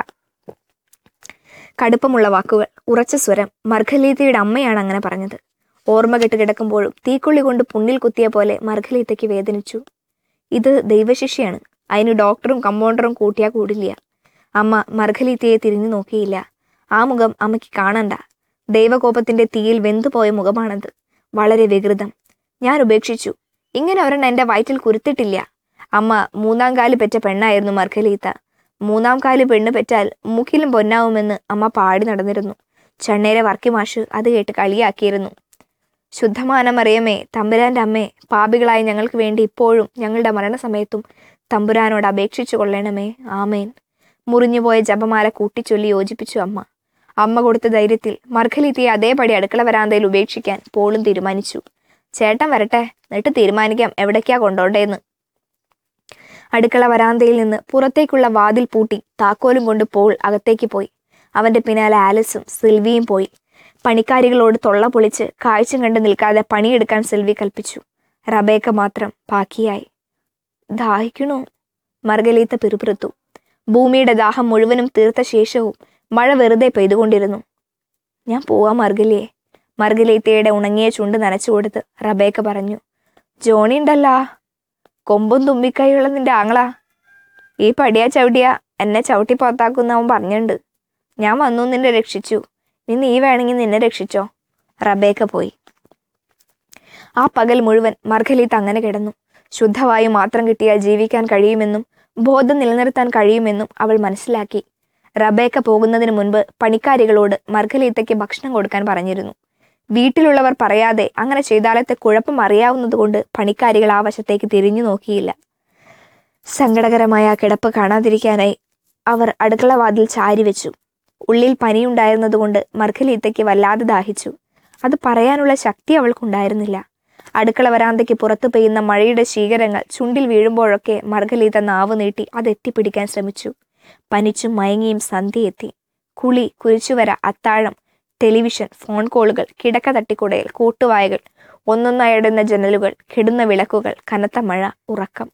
കടുപ്പമുള്ള വാക്കുകൾ ഉറച്ച സ്വരം മർഗലീതയുടെ അമ്മയാണ് അങ്ങനെ പറഞ്ഞത് ഓർമ്മ കെട്ട് കിടക്കുമ്പോഴും തീക്കൊള്ളി കൊണ്ട് പുണ്ണിൽ കുത്തിയ പോലെ മർഗലീത്തയ്ക്ക് വേദനിച്ചു ഇത് ദൈവശിഷ്യാണ് അതിന് ഡോക്ടറും കമ്പൗണ്ടറും കൂട്ടിയാ കൂടില്ല അമ്മ മർഗലീത്തയെ തിരിഞ്ഞു നോക്കിയില്ല ആ മുഖം അമ്മയ്ക്ക് കാണണ്ട ദൈവകോപത്തിന്റെ തീയിൽ വെന്തുപോയ മുഖമാണത് വളരെ വികൃതം ഞാൻ ഉപേക്ഷിച്ചു ഇങ്ങനെ ഒരെണ്ണം എന്റെ വയറ്റിൽ കുരുത്തിട്ടില്ല അമ്മ മൂന്നാം കാല് പെറ്റ പെണ്ണായിരുന്നു മർഗലീത്ത മൂന്നാം കാല് പെണ്ണ് പെറ്റാൽ മൂക്കിലും പൊന്നാവുമെന്ന് അമ്മ പാടി നടന്നിരുന്നു ചണ്ണേരെ വർക്കിമാഷ് അത് കേട്ട് കളിയാക്കിയിരുന്നു ശുദ്ധമാനമറിയമേ തമ്പുരാന്റെ അമ്മേ പാപികളായ ഞങ്ങൾക്ക് വേണ്ടി ഇപ്പോഴും ഞങ്ങളുടെ മരണസമയത്തും തമ്പുരാനോട് അപേക്ഷിച്ചു കൊള്ളണമേ ആമേൻ മുറിഞ്ഞുപോയ ജപമാല കൂട്ടിച്ചൊല്ലി യോജിപ്പിച്ചു അമ്മ അമ്മ കൊടുത്ത ധൈര്യത്തിൽ മർഖലീത്തിയെ അതേപടി അടുക്കള വരാന്തയിൽ ഉപേക്ഷിക്കാൻ പോളും തീരുമാനിച്ചു ചേട്ടൻ വരട്ടെ എന്നിട്ട് തീരുമാനിക്കാം എവിടേക്കാ കൊണ്ടോണ്ടേന്ന് അടുക്കള വരാന്തയിൽ നിന്ന് പുറത്തേക്കുള്ള വാതിൽ പൂട്ടി താക്കോലും കൊണ്ട് പോൾ അകത്തേക്ക് പോയി അവന്റെ പിന്നാലെ ആലിസും സിൽവിയും പോയി പണിക്കാരികളോട് തൊള്ള പൊളിച്ച് കാഴ്ച കണ്ട് നിൽക്കാതെ പണിയെടുക്കാൻ സിൽവി കൽപ്പിച്ചു റബേക്ക മാത്രം ബാക്കിയായി ദാഹിക്കണോ മർഗലീത്ത പിറുപിറുത്തു ഭൂമിയുടെ ദാഹം മുഴുവനും തീർത്ത ശേഷവും മഴ വെറുതെ പെയ്തുകൊണ്ടിരുന്നു ഞാൻ പോവാ മർഗലിയെ മർഗലീത്തയുടെ ഉണങ്ങിയ ചുണ്ട് നനച്ചു കൊടുത്ത് റബേക്ക പറഞ്ഞു ജോണി ഉണ്ടല്ലാ കൊമ്പും തുമ്പിക്കൈയുള്ള നിന്റെ ആങ്ങളാ ഈ പടിയാ ചവിട്ടിയാ എന്നെ ചവിട്ടി പുറത്താക്കുന്ന അവൻ പറഞ്ഞിട്ടുണ്ട് ഞാൻ വന്നു നിന്നെ രക്ഷിച്ചു നീ നീ വേണമെങ്കിൽ നിന്നെ രക്ഷിച്ചോ റബേക്ക പോയി ആ പകൽ മുഴുവൻ മർഗലീത്ത് അങ്ങനെ കിടന്നു ശുദ്ധവായു മാത്രം കിട്ടിയാൽ ജീവിക്കാൻ കഴിയുമെന്നും ബോധം നിലനിർത്താൻ കഴിയുമെന്നും അവൾ മനസ്സിലാക്കി റബേക്ക പോകുന്നതിന് മുൻപ് പണിക്കാരികളോട് മർഗലീത്തയ്ക്ക് ഭക്ഷണം കൊടുക്കാൻ പറഞ്ഞിരുന്നു വീട്ടിലുള്ളവർ പറയാതെ അങ്ങനെ ചെയ്താലത്തെ കുഴപ്പം അറിയാവുന്നതുകൊണ്ട് പണിക്കാരികൾ ആ വശത്തേക്ക് തിരിഞ്ഞു നോക്കിയില്ല സങ്കടകരമായ ആ കിടപ്പ് കാണാതിരിക്കാനായി അവർ അടുക്കള വാതിൽ ചാരി വെച്ചു ഉള്ളിൽ പനിയുണ്ടായിരുന്നതുകൊണ്ട് മർഖലീത്തയ്ക്ക് വല്ലാതെ ദാഹിച്ചു അത് പറയാനുള്ള ശക്തി അവൾക്കുണ്ടായിരുന്നില്ല അടുക്കള വരാന്തയ്ക്ക് പുറത്തു പെയ്യുന്ന മഴയുടെ ശീകരങ്ങൾ ചുണ്ടിൽ വീഴുമ്പോഴൊക്കെ മർഗലീത്ത നാവ് നീട്ടി അത് എത്തിപ്പിടിക്കാൻ ശ്രമിച്ചു പനിച്ചും മയങ്ങിയും സന്ധ്യ എത്തി കുളി കുരിച്ചുവര അത്താഴം ടെലിവിഷൻ ഫോൺ കോളുകൾ കിടക്ക തട്ടിക്കുടയൽ കൂട്ടുവായകൾ ഒന്നൊന്നായി ഇടുന്ന ജനലുകൾ കിടുന്ന വിളക്കുകൾ കനത്ത മഴ ഉറക്കം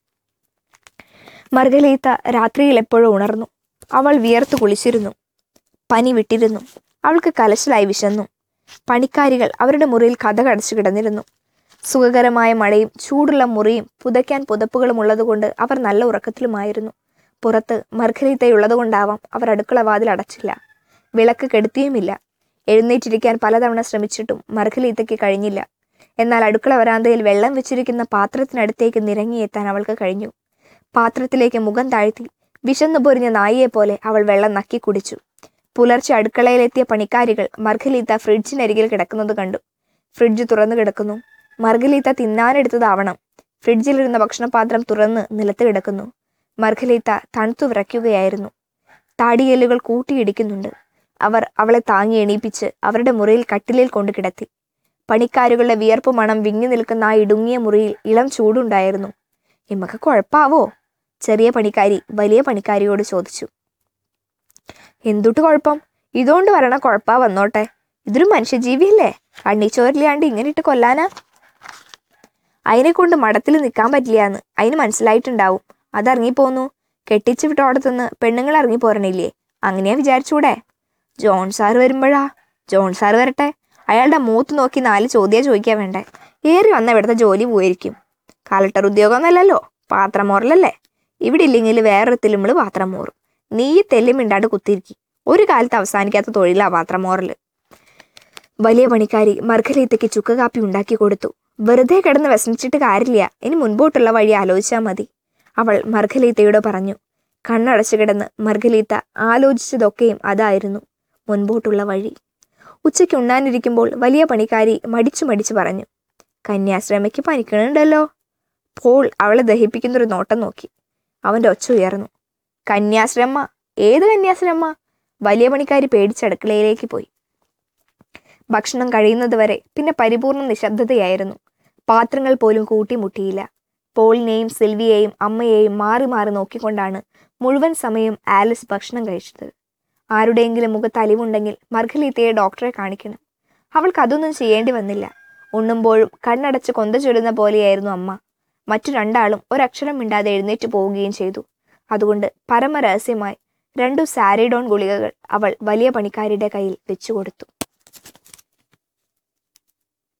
മർഗലീത്ത രാത്രിയിൽ എപ്പോഴും ഉണർന്നു അവൾ വിയർത്തു കുളിച്ചിരുന്നു പനി വിട്ടിരുന്നു അവൾക്ക് കലശലായി വിശന്നു പണിക്കാരികൾ അവരുടെ മുറിയിൽ കഥ കടച്ചു കിടന്നിരുന്നു സുഖകരമായ മഴയും ചൂടുള്ള മുറിയും പുതയ്ക്കാൻ പുതപ്പുകളും ഉള്ളതുകൊണ്ട് അവർ നല്ല ഉറക്കത്തിലുമായിരുന്നു പുറത്ത് മർഖലീത്തയുള്ളതുകൊണ്ടാവാം അവർ അടുക്കള വാതിൽ അടച്ചില്ല വിളക്ക് കെടുത്തിയുമില്ല എഴുന്നേറ്റിരിക്കാൻ പലതവണ ശ്രമിച്ചിട്ടും മർഖലീത്തയ്ക്ക് കഴിഞ്ഞില്ല എന്നാൽ അടുക്കള വരാന്തയിൽ വെള്ളം വെച്ചിരിക്കുന്ന പാത്രത്തിനടുത്തേക്ക് നിരങ്ങിയെത്താൻ അവൾക്ക് കഴിഞ്ഞു പാത്രത്തിലേക്ക് മുഖം താഴ്ത്തി വിശന്നു പൊരിഞ്ഞ നായിയെ പോലെ അവൾ വെള്ളം നക്കി കുടിച്ചു പുലർച്ചെ അടുക്കളയിലെത്തിയ പണിക്കാരികൾ മർഗലീത്ത ഫ്രിഡ്ജിനരികിൽ കിടക്കുന്നത് കണ്ടു ഫ്രിഡ്ജ് തുറന്നു കിടക്കുന്നു മർഗലീത്ത തിന്നാനെടുത്തതാവണം ഫ്രിഡ്ജിലിരുന്ന ഭക്ഷണപാത്രം തുറന്ന് നിലത്ത് കിടക്കുന്നു മർഗലീത്ത തണുത്തു വിറയ്ക്കുകയായിരുന്നു താടിയെല്ലുകൾ കൂട്ടിയിടിക്കുന്നുണ്ട് അവർ അവളെ താങ്ങി എണീപ്പിച്ച് അവരുടെ മുറിയിൽ കട്ടിലിൽ കൊണ്ട് കിടത്തി പണിക്കാരുകളുടെ വിയർപ്പ് മണം വിങ്ങി നിൽക്കുന്ന ആ ഇടുങ്ങിയ മുറിയിൽ ഇളം ചൂടുണ്ടായിരുന്നു ഇമ്മക്ക് കുഴപ്പാവോ ചെറിയ പണിക്കാരി വലിയ പണിക്കാരിയോട് ചോദിച്ചു എന്തുട്ട് കുഴപ്പം ഇതുകൊണ്ട് വരണ കുഴപ്പാ വന്നോട്ടെ ഇതൊരു മനുഷ്യജീവിയല്ലേ കണ്ണിച്ചോരില്ലാണ്ട് ഇങ്ങനെ ഇട്ട് കൊല്ലാനാ അതിനെ കൊണ്ട് മടത്തിൽ നിൽക്കാൻ പറ്റില്ലാന്ന് അതിന് മനസ്സിലായിട്ടുണ്ടാവും അതിറങ്ങിപ്പോന്നു കെട്ടിച്ചു വിട്ടോടത്തുനിന്ന് പെണ്ണുങ്ങൾ ഇറങ്ങി പോരണില്ലേ അങ്ങനെയാ വിചാരിച്ചൂടെ ജോൺ സാർ വരുമ്പോഴാ ജോൺ സാർ വരട്ടെ അയാളുടെ മൂത്ത് നോക്കി നാല് ചോദ്യം ചോദിക്കാൻ വേണ്ടേ ഏറി വന്ന ഇവിടുത്തെ ജോലി പോയിരിക്കും കളക്ടർ ഉദ്യോഗമൊന്നല്ലല്ലോ പാത്രം മോറലല്ലേ ഇവിടെ ഇല്ലെങ്കിൽ വേറൊരു തിലുമ്പിള് പാത്രം മോറും നീ ഈ തെല്ലും മിണ്ടാണ്ട് കുത്തിയിരിക്കും ഒരു കാലത്ത് അവസാനിക്കാത്ത തൊഴിലാ പാത്രം മോറല് വലിയ പണിക്കാരി മർഗലീത്തയ്ക്ക് ചുക്ക് കാപ്പി ഉണ്ടാക്കി കൊടുത്തു വെറുതെ കിടന്ന് വിഷമിച്ചിട്ട് കാര്യമില്ല ഇനി മുൻപോട്ടുള്ള വഴി ആലോചിച്ചാൽ മതി അവൾ മർഗലീത്തയോട് പറഞ്ഞു കണ്ണടച്ചു കിടന്ന് മർഗലീത്ത ആലോചിച്ചതൊക്കെയും അതായിരുന്നു മുൻപോട്ടുള്ള വഴി ഉച്ചയ്ക്ക് ഉണ്ണാനിരിക്കുമ്പോൾ വലിയ പണിക്കാരി മടിച്ചു മടിച്ചു പറഞ്ഞു കന്യാശ്രമയ്ക്ക് പനിക്കണുണ്ടല്ലോ പോൾ അവളെ ദഹിപ്പിക്കുന്നൊരു നോട്ടം നോക്കി അവൻ്റെ ഒച്ച ഉയർന്നു കന്യാശ്രമ ഏത് കന്യാശ്രമ വലിയ പണിക്കാരി പേടിച്ചടുക്കളയിലേക്ക് പോയി ഭക്ഷണം കഴിയുന്നത് വരെ പിന്നെ പരിപൂർണ നിശബ്ദതയായിരുന്നു പാത്രങ്ങൾ പോലും കൂട്ടിമുട്ടിയില്ല പോളിനെയും സിൽവിയെയും അമ്മയെയും മാറി മാറി നോക്കിക്കൊണ്ടാണ് മുഴുവൻ സമയം ആലിസ് ഭക്ഷണം കഴിച്ചത് ആരുടെയെങ്കിലും മുഖത്ത് അലിവുണ്ടെങ്കിൽ മർഗലീത്തയെ ഡോക്ടറെ കാണിക്കണം അവൾക്ക് അതൊന്നും ചെയ്യേണ്ടി വന്നില്ല ഉണ്ണുമ്പോഴും കണ്ണടച്ച് കൊന്ത ചൊല്ലുന്ന പോലെയായിരുന്നു അമ്മ മറ്റു രണ്ടാളും ഒരക്ഷരം മിണ്ടാതെ എഴുന്നേറ്റ് പോവുകയും ചെയ്തു അതുകൊണ്ട് പരമരഹസ്യമായി രണ്ടു സാരിഡോൺ ഗുളികകൾ അവൾ വലിയ പണിക്കാരിയുടെ കയ്യിൽ വെച്ചുകൊടുത്തു